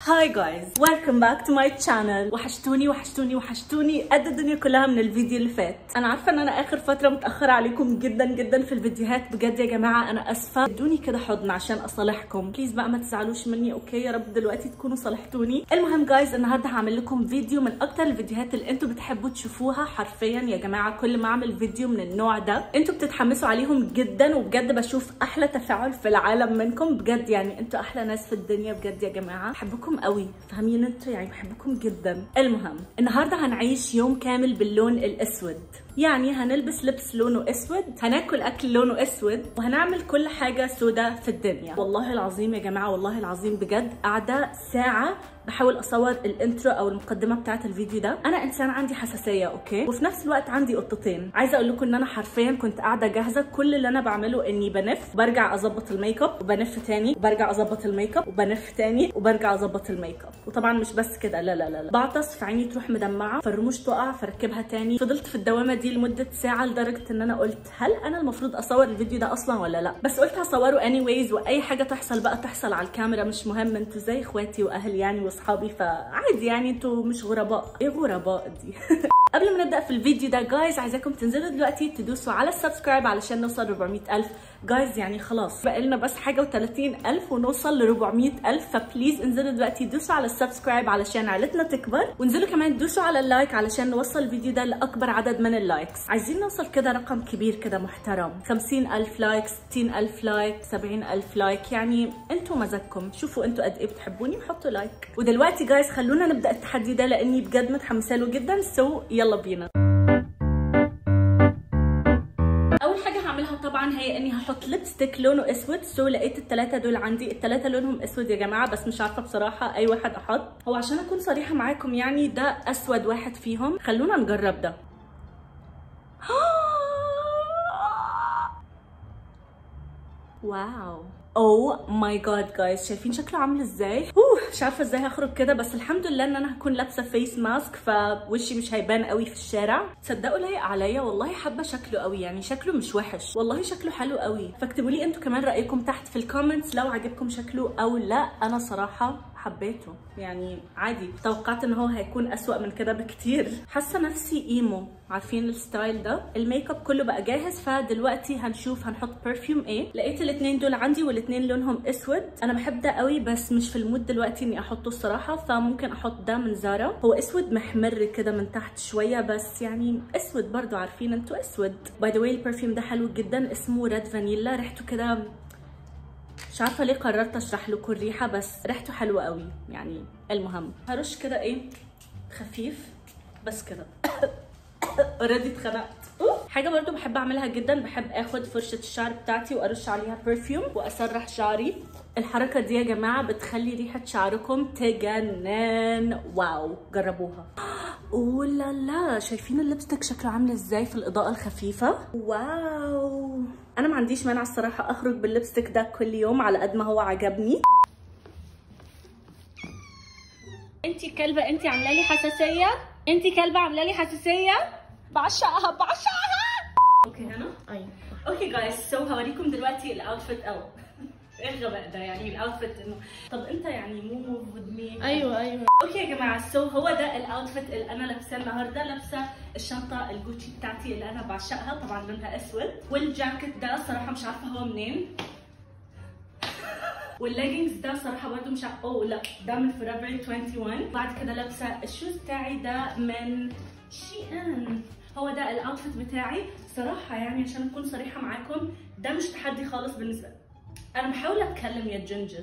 هاي جايز ويلكم باك تو ماي تشانل وحشتوني وحشتوني وحشتوني قد الدنيا كلها من الفيديو اللي فات انا عارفه ان انا اخر فتره متاخره عليكم جدا جدا في الفيديوهات بجد يا جماعه انا اسفه ادوني كده حضن عشان اصالحكم بليز بقى ما تزعلوش مني اوكي يا رب دلوقتي تكونوا صالحتوني المهم جايز النهارده هعمل لكم فيديو من اكتر الفيديوهات اللي انتوا بتحبوا تشوفوها حرفيا يا جماعه كل ما اعمل فيديو من النوع ده انتوا بتتحمسوا عليهم جدا وبجد بشوف احلى تفاعل في العالم منكم بجد يعني انتوا احلى ناس في الدنيا بجد يا جماعه بحبكم قوي فاهمين انتوا يعني بحبكم جدا المهم النهارده هنعيش يوم كامل باللون الاسود يعني هنلبس لبس لونه اسود هناكل اكل لونه اسود وهنعمل كل حاجه سودا في الدنيا والله العظيم يا جماعه والله العظيم بجد قاعده ساعه بحاول اصور الانترو او المقدمه بتاعه الفيديو ده انا انسان عندي حساسيه اوكي وفي نفس الوقت عندي قطتين عايزه اقول لكم ان انا حرفيا كنت قاعده جاهزه كل اللي انا بعمله اني بنف برجع اظبط الميك اب وبنف تاني وبرجع اظبط الميك اب وبنف تاني وبرجع اظبط الميك اب وطبعا مش بس كده لا لا لا, لا. بعطس فعيني تروح مدمعه فالرموش تقع فركبها تاني فضلت في الدوامه دي لمده ساعه لدرجه ان انا قلت هل انا المفروض اصور الفيديو ده اصلا ولا لا بس قلت هصوره اني وايز واي حاجه تحصل بقى تحصل على الكاميرا مش مهم انتوا زي اخواتي واهلي يعني واصحابي فعادي يعني انتوا مش غرباء ايه غرباء دي قبل ما نبدا في الفيديو ده جايز عايزاكم تنزلوا دلوقتي تدوسوا على السبسكرايب علشان نوصل 400000 جايز يعني خلاص بقى لنا بس حاجه و30000 ونوصل ل 400000 فبليز انزلوا دلوقتي دوسوا على السبسكرايب علشان عائلتنا تكبر وانزلوا كمان دوسوا على اللايك علشان نوصل الفيديو ده لاكبر عدد من اللايكس عايزين نوصل كده رقم كبير كده محترم 50000 لايك 60000 لايك 70000 لايك يعني انتوا مزاجكم شوفوا انتوا قد ايه بتحبوني وحطوا لايك ودلوقتي جايز خلونا نبدا التحدي ده لاني بجد متحمسه له جدا سو يلا بينا اول حاجه هعملها طبعا هي اني هحط ليبستيك لونه اسود سو لقيت الثلاثه دول عندي الثلاثه لونهم اسود يا جماعه بس مش عارفه بصراحه اي واحد احط هو عشان اكون صريحه معاكم يعني ده اسود واحد فيهم خلونا نجرب ده واو اوه ماي جاد جايز شايفين شكله عامل ازاي اوه مش عارفه ازاي هخرج كده بس الحمد لله ان انا هكون لابسه فيس ماسك فوشي مش هيبان قوي في الشارع تصدقوا لايق عليا والله حابه شكله قوي يعني شكله مش وحش والله شكله حلو قوي فاكتبوا لي انتوا كمان رايكم تحت في الكومنتس لو عجبكم شكله او لا انا صراحه حبيته يعني عادي توقعت ان هو هيكون اسوأ من كده بكتير حاسه نفسي ايمو عارفين الستايل ده الميك اب كله بقى جاهز فدلوقتي هنشوف هنحط برفيوم ايه لقيت الاثنين دول عندي والاثنين لونهم اسود انا بحب ده قوي بس مش في المود دلوقتي اني احطه الصراحه فممكن احط ده من زارا هو اسود محمر كده من تحت شويه بس يعني اسود برضو عارفين انتوا اسود باي ذا واي البرفيوم ده حلو جدا اسمه ريد فانيلا ريحته كده مش عارفه ليه قررت اشرح لكم الريحه بس ريحته حلوه قوي يعني المهم هرش كده ايه خفيف بس كده اوريدي اتخنقت حاجه برضو بحب اعملها جدا بحب اخد فرشه الشعر بتاعتي وارش عليها برفيوم واسرح شعري الحركه دي يا جماعه بتخلي ريحه شعركم تجنن واو جربوها اوه لا لا شايفين اللبستك شكله عامل ازاي في الاضاءه الخفيفه واو انا ما عنديش مانع الصراحه اخرج باللبستك ده كل يوم على قد ما هو عجبني انتي كلبه انتي عامله لي حساسيه انتي كلبه عامله لي حساسيه بعشقها بعشقها اوكي هنا ايوه اوكي جايز سو هوريكم دلوقتي الاوتفيت او ايه الغباء ده يعني الاوتفيت انه طب انت يعني مو موف وذ مي ايوه ايوه اوكي يا جماعه سو هو ده الاوتفيت اللي انا لابساه النهارده لابسه الشنطه الجوتشي بتاعتي اللي انا بعشقها طبعا لونها اسود والجاكيت ده صراحه مش عارفه هو منين والليجنز ده صراحه برده مش عارفه اوه لا ده من فوريفر 21 بعد كده لابسه الشوز بتاعي ده من شي ان هو ده الاوتفيت بتاعي صراحه يعني عشان اكون صريحه معاكم ده مش تحدي خالص بالنسبه انا بحاول اتكلم يا جينجر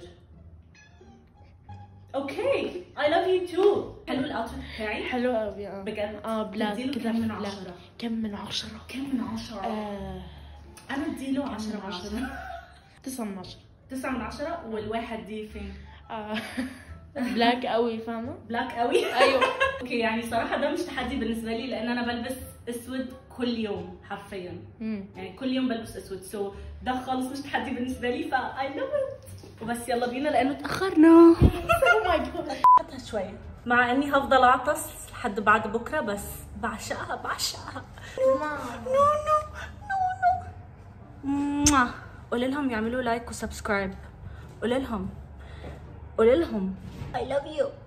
اوكي اي لاف يو تو حلو الاوتفيت بتاعي حلو قوي اه بجد اه بلاك اديله كده كام من بلاك. عشرة كم من عشرة كم من عشرة آه انا اديله كم 10 من من 10 تسعة من عشرة 9 من 10 والواحد دي فين آه بلاك قوي فاهمة بلاك قوي ايوه اوكي يعني صراحه ده مش تحدي بالنسبه لي لان انا بلبس اسود كل يوم حرفيا مم. يعني كل يوم بلبس اسود سو ده خالص مش تحدي بالنسبه لي فا اي لوف ات وبس يلا بينا لانه تاخرنا او ماي جاد حطها شويه مع اني هفضل اعطس لحد بعد بكره بس بعشقها بعشقها نو نو نو نو قولي لهم يعملوا لايك وسبسكرايب قولي لهم قولي لهم I love you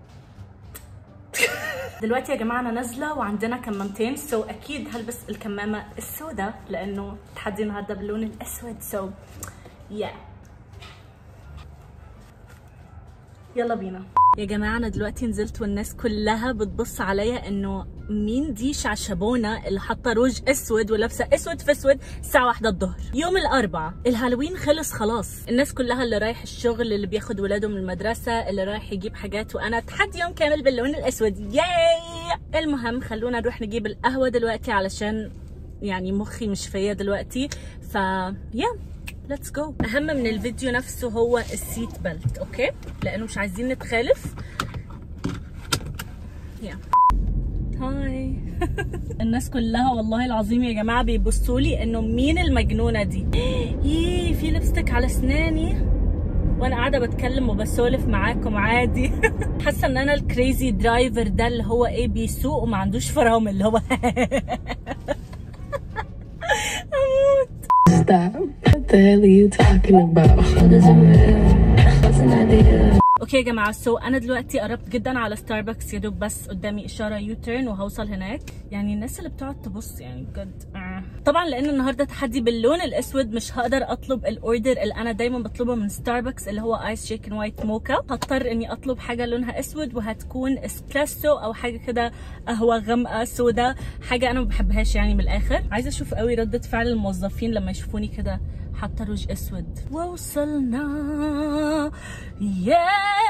دلوقتي يا جماعه انا نازله وعندنا كمامتين سو so اكيد هلبس الكمامه السوداء لانه تحدي النهارده باللون الاسود سو so yeah يلا بينا يا جماعه انا دلوقتي نزلت والناس كلها بتبص عليا انه مين دي شعشبونه اللي حاطه روج اسود ولابسه اسود في اسود الساعه واحدة الظهر يوم الاربعاء الهالوين خلص خلاص الناس كلها اللي رايح الشغل اللي بياخد ولاده من المدرسه اللي رايح يجيب حاجات وانا تحدي يوم كامل باللون الاسود ياي المهم خلونا نروح نجيب القهوه دلوقتي علشان يعني مخي مش فيا دلوقتي ف يا ليتس جو اهم من الفيديو نفسه هو السيت بيلت اوكي لانه مش عايزين نتخالف يا هاي الناس كلها والله العظيم يا جماعه بيبصوا لي انه مين المجنونه دي يي في لبستك على اسناني وانا قاعده بتكلم وبسولف معاكم عادي حاسه ان انا الكريزي درايفر ده اللي هو ايه بيسوق وما عندوش فرامل اللي هو اموت Stop. What the hell are you talking about? What's an idea? اوكي يا جماعه سو انا دلوقتي قربت جدا على ستاربكس يا دوب بس قدامي اشاره يو تيرن وهوصل هناك يعني الناس اللي بتقعد تبص يعني بجد آه. طبعا لان النهارده تحدي باللون الاسود مش هقدر اطلب الاوردر اللي انا دايما بطلبه من ستاربكس اللي هو ايس شيكن وايت موكا هضطر اني اطلب حاجه لونها اسود وهتكون اسبريسو او حاجه كده قهوه غامقه سودا حاجه انا ما بحبهاش يعني من الاخر عايزه اشوف قوي رده فعل الموظفين لما يشوفوني كده حاطه روج اسود ووصلنا يا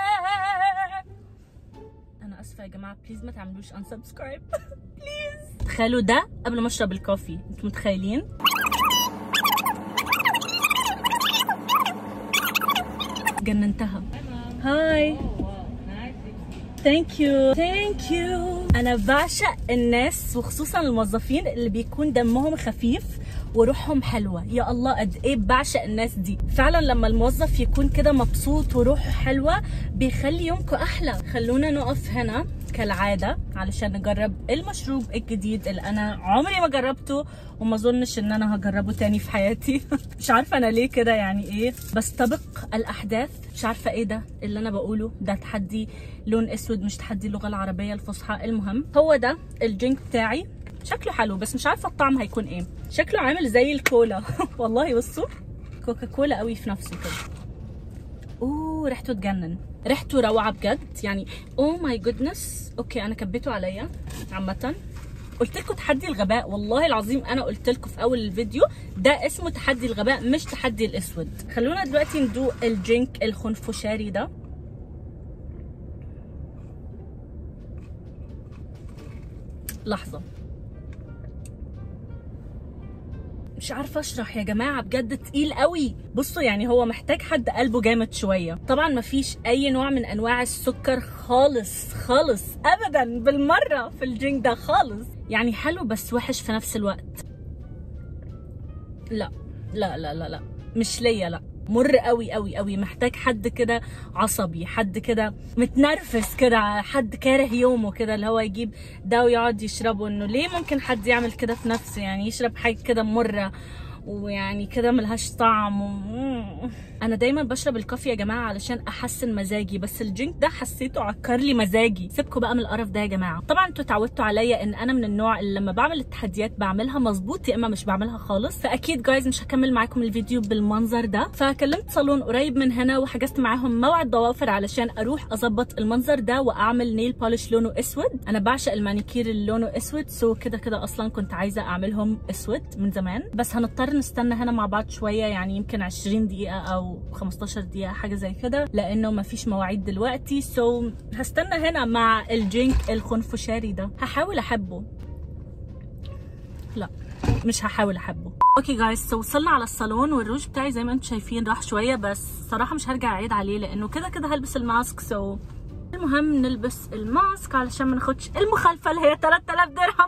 انا اسفه يا جماعه بليز ما تعملوش انسبسكرايب بليز تخيلوا ده قبل ما اشرب الكوفي انتوا متخيلين جننتها هاي ثانك يو ثانك يو انا بعشق الناس وخصوصا الموظفين اللي بيكون دمهم خفيف وروحهم حلوه يا الله قد ايه بعشق الناس دي فعلا لما الموظف يكون كده مبسوط وروحه حلوه بيخلي يومكم احلى خلونا نقف هنا كالعاده علشان نجرب المشروب الجديد اللي انا عمري ما جربته وما اظنش ان انا هجربه تاني في حياتي مش عارفه انا ليه كده يعني ايه بستبق الاحداث مش عارفه ايه ده اللي انا بقوله ده تحدي لون اسود مش تحدي اللغه العربيه الفصحى المهم هو ده الدرينك بتاعي شكله حلو بس مش عارفه الطعم هيكون ايه شكله عامل زي الكولا والله بصوا كوكا كولا قوي في نفسه كده اوه ريحته تجنن ريحته روعه بجد يعني اوه ماي جودنس اوكي انا كبيته عليا عامه قلت لكم تحدي الغباء والله العظيم انا قلت لكم في اول الفيديو ده اسمه تحدي الغباء مش تحدي الاسود خلونا دلوقتي ندوق الدرينك الخنفشاري ده لحظه مش عارفه اشرح يا جماعه بجد تقيل قوي بصوا يعني هو محتاج حد قلبه جامد شويه طبعا مفيش اي نوع من انواع السكر خالص خالص ابدا بالمره في الدرينك ده خالص يعني حلو بس وحش في نفس الوقت لا لا لا لا لا مش ليا لا مر قوي قوي قوي محتاج حد كده عصبي حد كده متنرفز كده حد كاره يومه كده اللي هو يجيب ده ويقعد يشربه انه ليه ممكن حد يعمل كده في نفسه يعني يشرب حاجه كده مره ويعني كده ملهاش طعم و... انا دايما بشرب الكافي يا جماعه علشان احسن مزاجي بس الدرينك ده حسيته عكر لي مزاجي سيبكم بقى من القرف ده يا جماعه طبعا انتوا اتعودتوا عليا ان انا من النوع اللي لما بعمل التحديات بعملها مظبوط يا اما مش بعملها خالص فاكيد جايز مش هكمل معاكم الفيديو بالمنظر ده فكلمت صالون قريب من هنا وحجزت معاهم موعد ضوافر علشان اروح اظبط المنظر ده واعمل نيل بولش لونه اسود انا بعشق المانيكير اللي لونه اسود سو كده كده اصلا كنت عايزه اعملهم اسود من زمان بس هنضطر نستنى هنا مع بعض شويه يعني يمكن 20 دقيقه او 15 دقيقه حاجه زي كده لانه مفيش مواعيد دلوقتي سو هستنى هنا مع الدرينك الخنفشاري ده هحاول احبه لا مش هحاول احبه اوكي جايز سو وصلنا على الصالون والروج بتاعي زي ما انتم شايفين راح شويه بس صراحه مش هرجع اعيد عليه لانه كده كده هلبس الماسك سو المهم نلبس الماسك علشان ما ناخدش المخالفه اللي هي 3000 درهم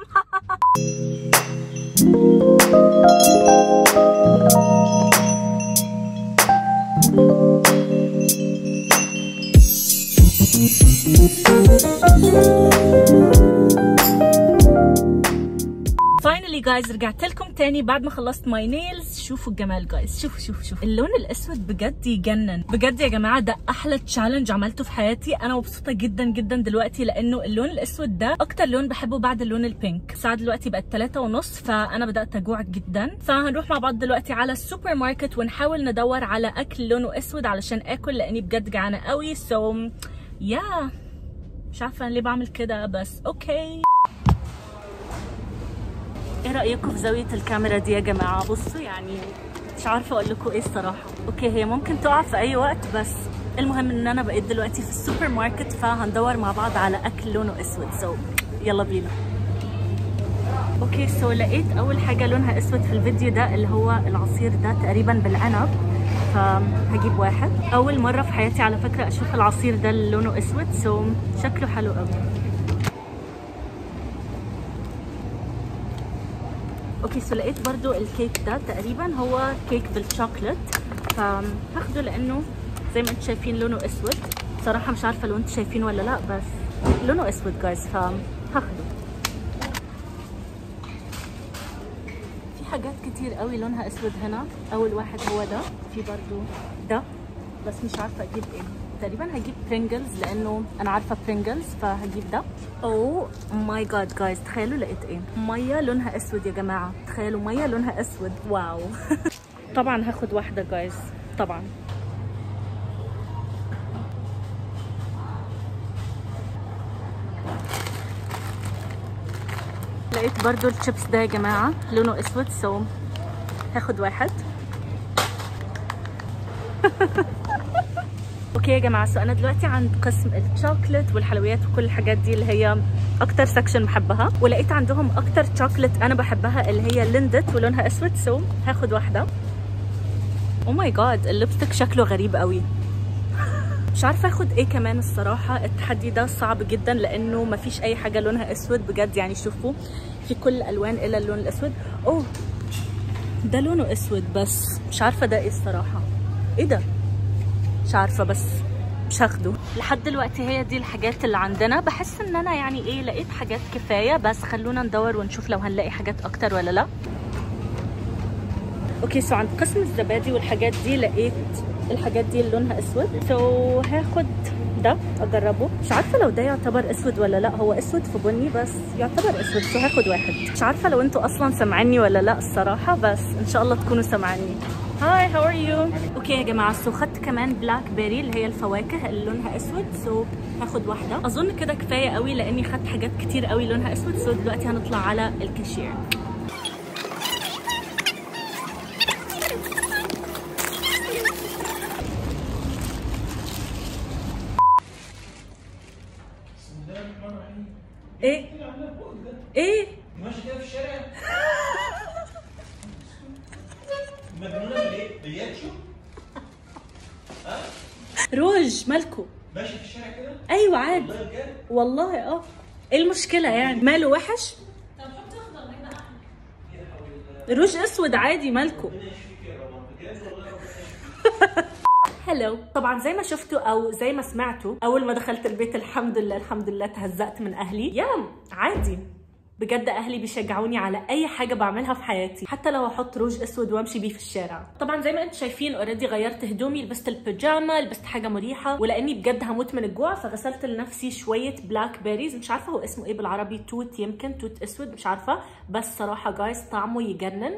فاينلي جايز رجعت لكم تاني بعد ما خلصت ماي نيلز شوفوا الجمال جايز شوفوا شوفوا شوفوا اللون الاسود بجد يجنن بجد يا جماعه ده احلى تشالنج عملته في حياتي انا مبسوطه جدا جدا دلوقتي لانه اللون الاسود ده اكتر لون بحبه بعد اللون البينك الساعه دلوقتي بقت 3 ونص فانا بدات اجوع جدا فهنروح مع بعض دلوقتي على السوبر ماركت ونحاول ندور على اكل لونه اسود علشان اكل لاني بجد جعانه قوي سو يا مش عارفه انا ليه بعمل كده بس اوكي ايه رايكم في زاويه الكاميرا دي يا جماعه بصوا يعني مش عارفه اقول لكم ايه الصراحه اوكي هي ممكن تقع في اي وقت بس المهم ان انا بقيت دلوقتي في السوبر ماركت فهندور مع بعض على اكل لونه اسود سو يلا بينا اوكي سو لقيت اول حاجه لونها اسود في الفيديو ده اللي هو العصير ده تقريبا بالعنب فهجيب واحد اول مره في حياتي على فكره اشوف العصير ده اللي لونه اسود سو شكله حلو قوي اوكي سو لقيت برضو الكيك ده تقريبا هو كيك بالشوكلت فهاخده لانه زي ما انتم شايفين لونه اسود صراحه مش عارفه لو انتم شايفين ولا لا بس لونه اسود جايز فهاخده في حاجات كتير قوي لونها اسود هنا اول واحد هو ده في برضو ده بس مش عارفه اجيب ايه تقريبا هجيب برينجلز لانه انا عارفه برينجلز فهجيب ده اوه ماي جاد جايز تخيلوا لقيت ايه ميه لونها اسود يا جماعه تخيلوا ميه لونها اسود واو طبعا هاخد واحده جايز طبعا لقيت برضو الشيبس ده يا جماعه لونه اسود سو هاخد واحد اوكي يا جماعه سو انا دلوقتي عند قسم الشوكليت والحلويات وكل الحاجات دي اللي هي اكتر سكشن بحبها ولقيت عندهم اكتر شوكليت انا بحبها اللي هي ليندت ولونها اسود سو هاخد واحده او ماي جاد الليبستيك شكله غريب قوي مش عارفه اخد ايه كمان الصراحه التحدي ده صعب جدا لانه ما فيش اي حاجه لونها اسود بجد يعني شوفوا في كل الالوان الا اللون الاسود اوه ده لونه اسود بس مش عارفه ده ايه الصراحه ايه ده مش عارفه بس مش هاخده لحد دلوقتي هي دي الحاجات اللي عندنا بحس ان انا يعني ايه لقيت حاجات كفايه بس خلونا ندور ونشوف لو هنلاقي حاجات اكتر ولا لا اوكي سو عند قسم الزبادي والحاجات دي لقيت الحاجات دي اللي لونها اسود سو هاخد ده اجربه مش عارفه لو ده يعتبر اسود ولا لا هو اسود في بني بس يعتبر اسود سو هاخد واحد مش عارفه لو انتوا اصلا سامعيني ولا لا الصراحه بس ان شاء الله تكونوا سامعيني هاي هاو ار يو اوكي يا جماعه سو خدت كمان بلاك بيري اللي هي الفواكه اللي لونها اسود سو هاخد واحده اظن كده كفايه قوي لاني خدت حاجات كتير قوي لونها اسود سو دلوقتي هنطلع على الكاشير ايه ايه ماشي كده في الشارع مجنونه بالايه؟ بالياتشو روج مالكو ماشي في الشارع كده ايوه عادي والله بجد والله اه ايه المشكله يعني ماله وحش روج اسود عادي مالكو هلو طبعا زي ما شفتوا او زي ما سمعتوا اول ما دخلت البيت الحمد لله الحمد لله تهزقت من اهلي يا عادي بجد اهلي بيشجعوني على اي حاجه بعملها في حياتي حتى لو احط روج اسود وامشي بيه في الشارع طبعا زي ما انتم شايفين اوريدي غيرت هدومي لبست البيجاما لبست حاجه مريحه ولاني بجد هموت من الجوع فغسلت لنفسي شويه بلاك بيريز مش عارفه هو اسمه ايه بالعربي توت يمكن توت اسود مش عارفه بس صراحه جايز طعمه يجنن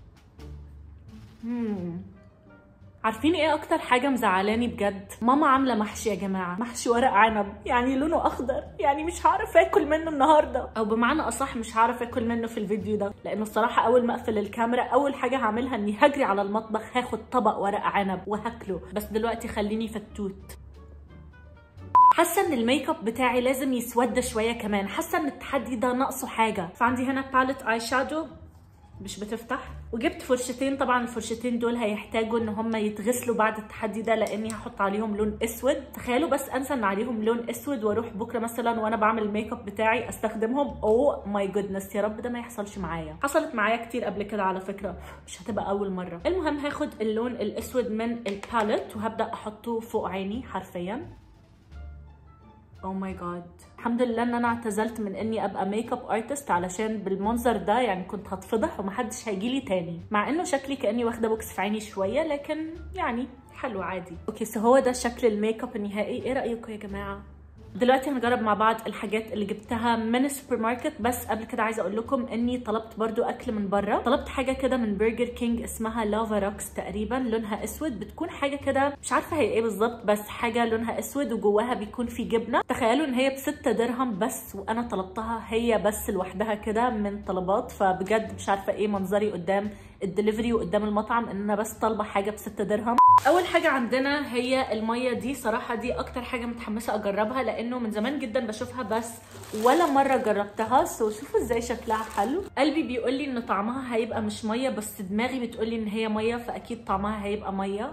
مم. عارفين ايه اكتر حاجه مزعلاني بجد ماما عامله محشي يا جماعه محشي ورق عنب يعني لونه اخضر يعني مش هعرف اكل منه النهارده او بمعنى اصح مش هعرف اكل منه في الفيديو ده لانه الصراحه اول ما اقفل الكاميرا اول حاجه هعملها اني هجري على المطبخ هاخد طبق ورق عنب وهاكله بس دلوقتي خليني في التوت حاسه ان الميك اب بتاعي لازم يسود شويه كمان حاسه ان التحدي ده ناقصه حاجه فعندي هنا باليت اي شادو مش بتفتح وجبت فرشتين طبعا الفرشتين دول هيحتاجوا ان هم يتغسلوا بعد التحدي ده لاني هحط عليهم لون اسود تخيلوا بس انسى ان عليهم لون اسود واروح بكره مثلا وانا بعمل الميك اب بتاعي استخدمهم او ماي جودنس يا رب ده ما يحصلش معايا حصلت معايا كتير قبل كده على فكره مش هتبقى اول مره المهم هاخد اللون الاسود من الباليت وهبدا احطه فوق عيني حرفيا او ماي جاد الحمد لله ان انا اعتزلت من اني ابقى ميك اب ارتست علشان بالمنظر ده يعني كنت هتفضح ومحدش هيجيلي تاني مع انه شكلي كاني واخده بوكس في عيني شويه لكن يعني حلو عادي اوكي سو هو ده شكل الميك اب النهائي ايه رايكم يا جماعه دلوقتي هنجرب مع بعض الحاجات اللي جبتها من السوبر ماركت بس قبل كده عايزه اقول لكم اني طلبت برضو اكل من بره طلبت حاجه كده من برجر كينج اسمها لافا روكس تقريبا لونها اسود بتكون حاجه كده مش عارفه هي ايه بالظبط بس حاجه لونها اسود وجواها بيكون في جبنه تخيلوا ان هي بستة درهم بس وانا طلبتها هي بس لوحدها كده من طلبات فبجد مش عارفه ايه منظري قدام الدليفري وقدام المطعم ان انا بس طالبه حاجه بستة درهم اول حاجه عندنا هي الميه دي صراحه دي اكتر حاجه متحمسه اجربها لانه من زمان جدا بشوفها بس ولا مره جربتها سو شوفوا ازاي شكلها حلو قلبي بيقول لي ان طعمها هيبقى مش ميه بس دماغي بتقول لي ان هي ميه فاكيد طعمها هيبقى ميه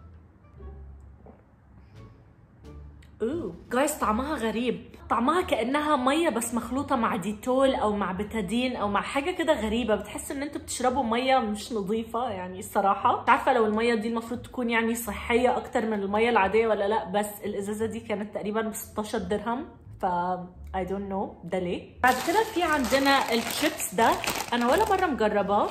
اوه جايز طعمها غريب طعمها كانها ميه بس مخلوطه مع ديتول او مع بتادين او مع حاجه كده غريبه بتحس ان انتوا بتشربوا ميه مش نظيفه يعني الصراحه مش عارفه لو الميه دي المفروض تكون يعني صحيه اكتر من الميه العاديه ولا لا بس الازازه دي كانت تقريبا ب 16 درهم ف I don't know ده ليه بعد كده في عندنا الشيبس ده انا ولا مره مجرباه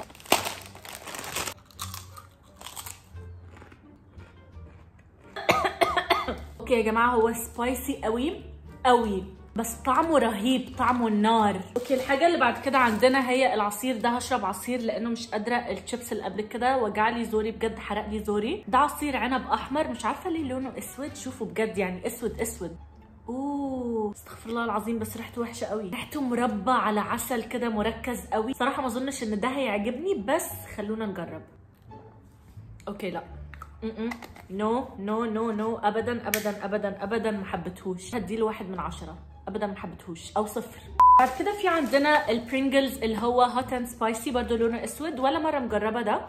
اوكي يا جماعه هو سبايسي قوي قوي بس طعمه رهيب طعمه النار اوكي الحاجه اللي بعد كده عندنا هي العصير ده هشرب عصير لانه مش قادره الشيبس اللي قبل كده وجع لي زوري بجد حرق لي زوري ده عصير عنب احمر مش عارفه ليه لونه اسود شوفوا بجد يعني اسود اسود اوه استغفر الله العظيم بس ريحته وحشه قوي ريحته مربى على عسل كده مركز قوي صراحه ما اظنش ان ده هيعجبني بس خلونا نجرب اوكي لا نو نو نو نو ابدا ابدا ابدا ابدا ما حبيتهوش هديله واحد من عشرة ابدا ما حبيتهوش او صفر بعد كده في عندنا البرينجلز اللي هو هوت اند سبايسي برضه لونه اسود ولا مره مجربه ده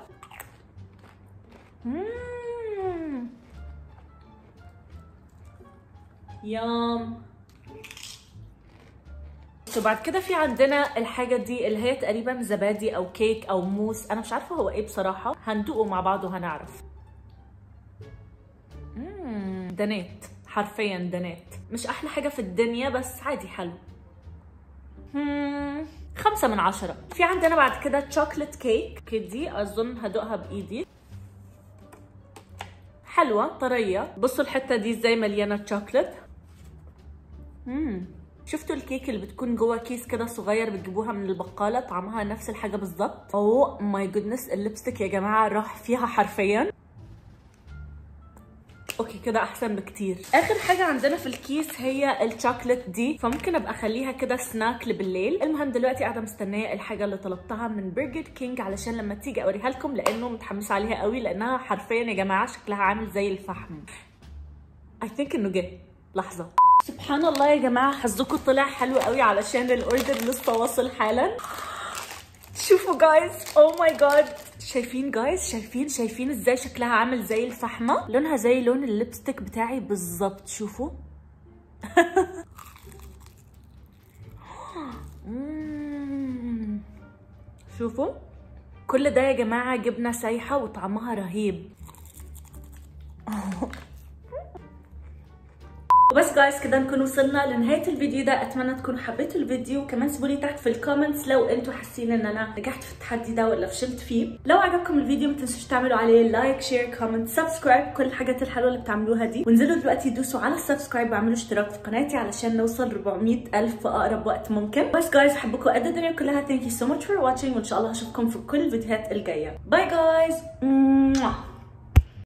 مم. يام وبعد كده في عندنا الحاجة دي اللي هي تقريبا زبادي أو كيك أو موس أنا مش عارفة هو إيه بصراحة هندوقه مع بعض وهنعرف مم، دنيت حرفيا دنيت مش أحلى حاجة في الدنيا بس عادي حلو مم، خمسة من عشرة في عندنا بعد كده تشوكلت كيك كيك دي أظن هدوقها بإيدي حلوة طرية بصوا الحتة دي ازاي مليانة شوكلت مم. شفتوا الكيك اللي بتكون جوه كيس كده صغير بتجيبوها من البقالة طعمها نفس الحاجة بالظبط اوه ماي جودنس الليبستيك يا جماعة راح فيها حرفيا اوكي كده احسن بكتير اخر حاجه عندنا في الكيس هي الشوكلت دي فممكن ابقى اخليها كده سناك بالليل المهم دلوقتي قاعده مستنيه الحاجه اللي طلبتها من برجر كينج علشان لما تيجي اوريها لكم لانه متحمسه عليها قوي لانها حرفيا يا جماعه شكلها عامل زي الفحم اي ثينك انه جه لحظه سبحان الله يا جماعه حظكم طلع حلو قوي علشان الاوردر لسه واصل حالا شوفوا جايز او ماي جاد شايفين جايز شايفين شايفين ازاي شكلها عامل زي الفحمه لونها زي لون الليبستيك بتاعي بالظبط شوفوا مم. شوفوا كل ده يا جماعه جبنه سايحه وطعمها رهيب وبس جايز كده نكون وصلنا لنهايه الفيديو ده اتمنى تكونوا حبيتوا الفيديو وكمان سيبوا لي تحت في الكومنتس لو انتوا حاسين ان انا نجحت في التحدي ده ولا فشلت فيه لو عجبكم الفيديو ما تنسوش تعملوا عليه لايك شير كومنت سبسكرايب كل الحاجات الحلوه اللي بتعملوها دي وانزلوا دلوقتي دوسوا على السبسكرايب واعملوا اشتراك في قناتي علشان نوصل 400 الف في اقرب وقت ممكن بس جايز احبكم قد الدنيا كلها ثانك يو سو ماتش فور واتشنج وان شاء الله هشوفكم في كل الفيديوهات الجايه باي جايز